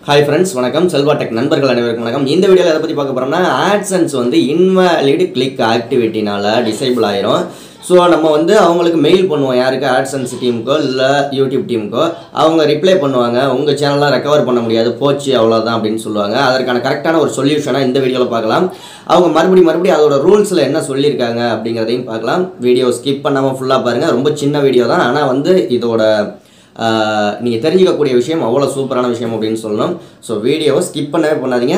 hi friends வணக்கம் Selva tech நண்பர்கள் அனைவருக்கும் வணக்கம் இந்த வீடியோவில் எதை பற்றி பார்க்க போகிறோம்னா ஆட்சன்ஸ் வந்து இன்வாலிட் கிளிக் ஆக்டிவிட்டினால டிசேபிள் ஆயிரும் ஸோ நம்ம வந்து அவங்களுக்கு மெயில் பண்ணுவோம் யாருக்கு ஆட்சன்ஸ் டீமுக்கோ இல்லை யூடியூப் டீமுக்கோ அவங்க ரிப்ளை பண்ணுவாங்க உங்கள் சேனலாக ரெக்கவர் பண்ண முடியாது போச்சு அவ்வளோதான் அப்படின்னு சொல்லுவாங்க அதற்கான கரெக்டான ஒரு சொல்யூஷனாக இந்த வீடியோவில் பார்க்கலாம் அவங்க மறுபடியும் மறுபடியும் அதோட ரூல்ஸில் என்ன சொல்லியிருக்காங்க அப்படிங்கிறதையும் பார்க்கலாம் வீடியோ ஸ்கிப் பண்ணாமல் ஃபுல்லாக பாருங்கள் ரொம்ப சின்ன வீடியோ தான் ஆனால் வந்து இதோட நீங்கள் தெரிஞ்சுக்கக்கூடிய விஷயம் அவ்வளோ சூப்பரான விஷயம் அப்படின்னு சொல்லணும் ஸோ வீடியோவை ஸ்கிப் பண்ணவே பண்ணாதீங்க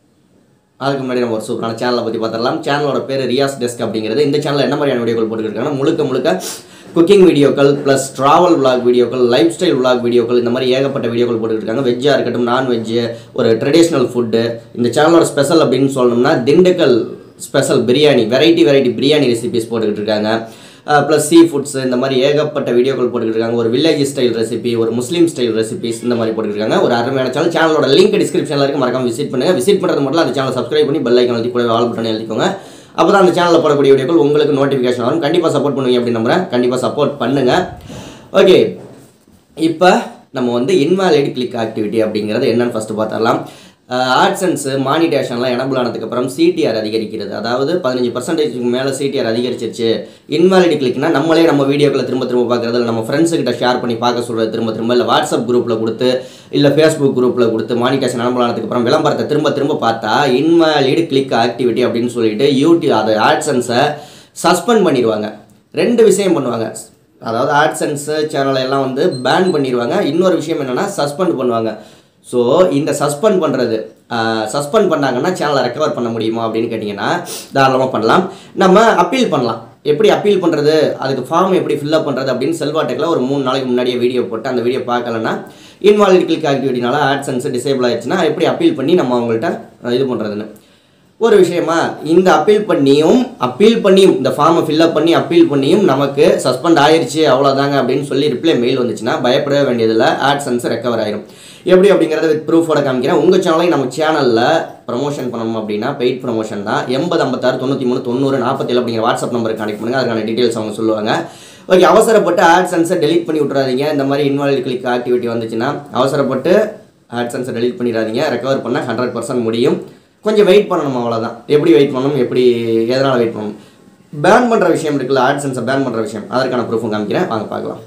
அதுக்கு முன்னாடி நம்ம ஒரு சூப்பரான சேனலை பற்றி பார்த்துடலாம் சேனலோட பேர் ரியாஸ் டெஸ்க் அப்படிங்கிறது இந்த சேனலில் என்ன மாதிரியான வீடியோக்கள் போட்டுருக்காங்கன்னா முழுக்க முழுக்க குக்கிங் வீடியோக்கள் ப்ளஸ் ட்ராவல் vlog வீடியோக்கள் லைஃப் ஸ்டைல் vlog வீடியோக்கள் இந்த மாதிரி ஏகப்பட்ட வீடியோக்கள் போட்டுருக்காங்க வெஜ்ஜாக இருக்கட்டும் நான்வெஜ்ஜு ஒரு ட்ரெடிஷ்னல் ஃபுட்டு இந்த சேனலோட ஸ்பெஷல் அப்படின்னு சொல்லணும்னா Dindigul special biryani variety variety biryani recipes போட்டுக்கிட்டு இருக்காங்க ப்ளஸ் சீ ஃபுட்ஸ் இந்த மாதிரி ஏகப்பட்ட வீடியோக்கள் போட்டுக்கிட்டு இருக்காங்க ஒரு வில்லேஜ் ஸ்டைல் ரெசிபி ஒரு முஸ்லீம் ஸ்டைல் ரெசிபிஸ் இந்த மாதிரி போட்டுக்கிட்டு இருக்காங்க ஒரு அருமையான சேனல் சேனலோட லிங்க் டிஸ்கிரிப்ஷனில் இருக்கு மறக்காம விசிட் பண்ணுங்க விசிட் பண்ணுறது மட்டும் இல்ல, அந்த சேனலை சப்ஸ்கிரைப் பண்ணி பெல் ஐக்கன் எழுதி கூட ஆல் பட்டன் எழுதிக்கோங்க அப்போ தான் அந்த சேனலில் போடக்கூடிய வீடியோக்கள் உங்களுக்கு நோட்டிஃபிகேஷன் வரும் கண்டிப்பாக சப்போர்ட் பண்ணுவீங்க அப்படின்னு நம்புறேன் கண்டிப்பாக சப்போர்ட் பண்ணுங்க ஓகே இப்போ நம்ம வந்து இன்வாலிட் கிளிக் ஆக்டிவிட்டி அப்படிங்கிறது என்னன்னு ஃபஸ்ட்டு பார்த்தரலாம் ஆட்சன்ஸு மானிட்டேஷன்லாம் எனபிள் ஆனதுக்கப்புறம் சிடிஆர் அதிகரிக்கிறது அதாவது பதினஞ்சு பர்சன்டேஜுக்கு மேலே சிடிஆர் அதிகரிச்சிருச்சு இன்வாலிட் கிளிக்னா நம்மளே நம்ம வீடியோக்களை திரும்ப திரும்ப பார்க்குறது இல்லை நம்ம ஃப்ரெண்ட்ஸுக்கிட்ட ஷேர் பண்ணி பார்க்க சொல்கிறது திரும்ப திரும்ப இல்லை வாட்ஸ்அப் குரூப்பில் கொடுத்து இல்லை ஃபேஸ்புக் குரூப்பில் கொடுத்து மானிட்டேஷன் எனபிள் ஆனதுக்கப்புறம் விளம்பரத்தை திரும்ப திரும்ப பார்த்தா இன்வாலிட் கிளிக் ஆக்டிவிட்டி அப்படின்னு சொல்லிட்டு யூடியூப் அது ஆட்சன்ஸை சஸ்பெண்ட் பண்ணிடுவாங்க ரெண்டு விஷயம் பண்ணுவாங்க அதாவது ஆட்சன்ஸு சேனலை எல்லாம் வந்து பேன் பண்ணிடுவாங்க இன்னொரு விஷயம் என்னென்னா சஸ்பெண்ட் பண்ணுவாங்க ஸோ இந்த சஸ்பெண்ட் பண்ணுறது சஸ்பெண்ட் பண்ணாங்கன்னா சேனலை ரெக்கவர் பண்ண முடியுமா அப்படின்னு கேட்டிங்கன்னா தாராளமாக பண்ணலாம் நம்ம அப்பீல் பண்ணலாம் எப்படி அப்பீல் பண்ணுறது அதுக்கு ஃபார்ம் எப்படி ஃபில்அப் பண்ணுறது அப்படின்னு செல்வா டெக்கில் ஒரு மூணு நாளைக்கு முன்னாடியே வீடியோ போட்டு அந்த வீடியோ பார்க்கலன்னா இன்வாலிட் கிளிக் ஆக்டிவிட்டினால ஆட்சன்ஸ் டிசேபிள் ஆயிடுச்சுன்னா எப்படி அப்பீல் பண்ணி நம்ம அவங்கள்ட்ட அஹ், இது பண்ணுறதுன்னு ஒரு விஷயமா இந்த அப்பீல் பண்ணியும் அப்பீல் பண்ணியும் இந்த ஃபார்மை ஃபில்அப் பண்ணி அப்பீல் பண்ணியும் நமக்கு சஸ்பெண்ட் ஆயிருச்சு அவ்வளோதாங்க அப்படின்னு சொல்லி ரிப்ளை மெயில் வந்துச்சுன்னா பயப்படவே வேண்டியதில்லை ஆட்சன்ஸ் ரெக்கவர் ஆயிரும் எப்படி அப்படிங்கிறத வித் ப்ரூஃபோட காமிக்கிறேன் உங்கள் சேனலையும் நம்ம சேனலில் ப்ரமோஷன் பண்ணணும் அப்படின்னா பெய்ட் ப்ரமோஷன் தான் எண்பது ஐம்பத்தாறு தொண்ணூற்றி மூணு தொண்ணூறு நாற்பத்தேழு அப்படிங்கிற வாட்ஸ்அப் நம்பருக்கு கனெக்ட் பண்ணுங்கள் அதுக்கான டீட்டெயில்ஸ் அவங்க சொல்லுவாங்க ஓகே அவசரப்பட்டு ஆட்சன்ஸை டெலீட் பண்ணி விட்றாதீங்க இந்த மாதிரி இன்வாலிட் கிளிக் ஆக்டிவிட்டி வந்துச்சுன்னா அவசரப்பட்டு ஆட்சன்ஸை டெலீட் பண்ணிடாதீங்க ரெக்கவர் பண்ண ஹண்ட்ரட் பர்சன்ட் முடியும் கொஞ்சம் வெயிட் பண்ணணும் அவ்வளோதான் எப்படி வெயிட் பண்ணணும் எப்படி எதனால் வெயிட் பண்ணணும் பேன் பண்ணுற விஷயம் இருக்குல்ல ஆட்சன்ஸை பேன் பண்ணுற விஷயம் அதற்கான ப்ரூஃபும் காமிக்கிறேன் வாங்க பார்க்கலாம்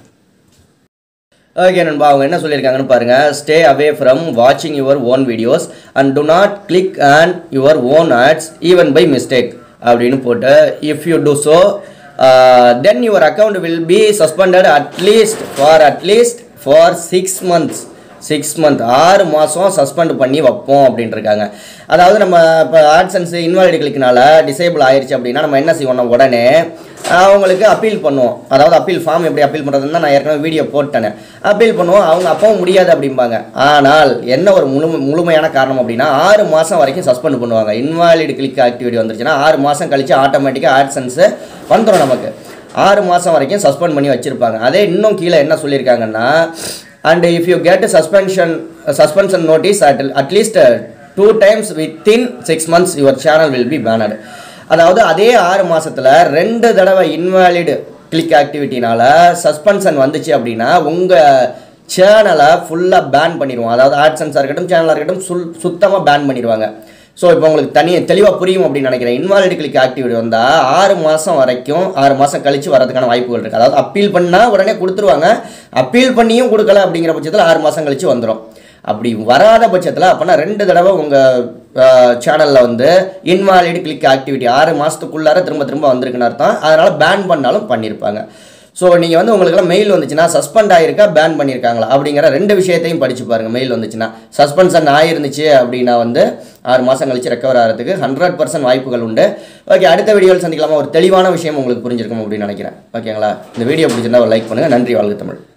ஓகே நண்பா அவங்க என்ன சொல்லியிருக்காங்கன்னு பாருங்க ஸ்டே அவே ஃப்ரம் வாட்சிங் your own videos and do not click and your own ads even by mistake அப்படின்னு போட்டு if you do so then your account will be suspended at least for at least for six months six month ஆறு மாதம் suspend பண்ணி வைப்போம் அப்படின்ட்டு இருக்காங்க அதாவது நம்ம இப்போ ஆட்சன்ஸ் இன்வாலிட் கிளிக்னால டிசேபிள் ஆயிருச்சு அப்படின்னா நம்ம என்ன செய்வோம்னா உடனே அவங்களுக்கு அப்பீல் பண்ணுவோம் அதாவது அப்பீல் ஃபார்ம் எப்படி அப்பீல் பண்ணுறதுன்னு நான் ஏற்கனவே வீடியோ போட்டேனே அப்பீல் பண்ணுவோம் அவங்க அப்பவும் முடியாது அப்படிம்பாங்க ஆனால் என்ன ஒரு முழு முழுமையான காரணம் அப்படின்னா ஆறு மாதம் வரைக்கும் சஸ்பெண்ட் பண்ணுவாங்க இன்வாலிட் கிளிக் ஆக்டிவிட்டி வந்துருச்சுன்னா ஆறு மாதம் கழிச்சு ஆட்டோமேட்டிக்காக ஆட்சன்ஸு வந்துடும் நமக்கு ஆறு மாதம் வரைக்கும் சஸ்பெண்ட் பண்ணி வச்சுருப்பாங்க அதே இன்னும் கீழே என்ன சொல்லியிருக்காங்கன்னா and if you get suspension suspension notice at at least two times within six months your channel will be banned அதாவது அதே ஆறு மாசத்துல ரெண்டு தடவை இன்வாலிட் கிளிக் ஆக்டிவிட்டினால சஸ்பென்ஷன் வந்துச்சு அப்படின்னா உங்கள் சேனலை ஃபுல்லாக பேன் பண்ணிடுவோம் அதாவது ஆட்சன்ஸாக இருக்கட்டும் சேனலாக இருக்கட்டும் சுல் சுத்தமாக பேன் பண்ணிடுவாங்க ஸோ இப்போ உங்களுக்கு தனி தெளிவாக புரியும் அப்படின்னு நினைக்கிறேன் இன்வாலிட் கிளிக் ஆக்டிவிட்டி வந்தால் ஆறு மாதம் வரைக்கும் ஆறு மாதம் கழிச்சு வரதுக்கான வாய்ப்புகள் இருக்குது அதாவது அப்பீல் பண்ணால் உடனே கொடுத்துருவாங்க அப்பீல் பண்ணியும் கொடுக்கல அப்படிங்கிற பட்சத்தில் ஆறு மாதம் கழிச்சு வந்துடும் அப்படி வராத பட்சத்தில் அப்போனா ரெண்டு தடவை உங்கள் சேனலில் வந்து இன்வாலிட் கிளிக் ஆக்டிவிட்டி ஆறு மாதத்துக்குள்ளார திரும்ப திரும்ப வந்திருக்குன்னு அர்த்தம் அதனால் பேன் பண்ணாலும் பண்ணியிருப்பாங்க ஸோ நீங்கள் வந்து உங்களுக்குலாம் மெயில் வந்துச்சுன்னா சஸ்பெண்ட் ஆகிருக்கா பேன் பண்ணியிருக்காங்களா அப்படிங்கிற ரெண்டு விஷயத்தையும் படிச்சு பாருங்கள் மெயில் வந்துச்சுன்னா சஸ்பென்ஷன் ஆயிருந்துச்சு அப்படின்னா வந்து ஆறு மாதம் கழிச்சு ரெக்கவர் ஆகிறதுக்கு ஹண்ட்ரட் பர்சன்ட் வாய்ப்புகள் உண்டு ஓகே அடுத்த வீடியோவில் சந்திக்கலாமா ஒரு தெளிவான விஷயம் உங்களுக்கு புரிஞ்சிருக்கும் அப்படின்னு நினைக்கிறேன் ஓகேங்களா இந்த வீடியோ பிடிச்சிருந்தா ஒரு லைக் பண்ணுங்கள் நன்றி வாழ்க தமிழ்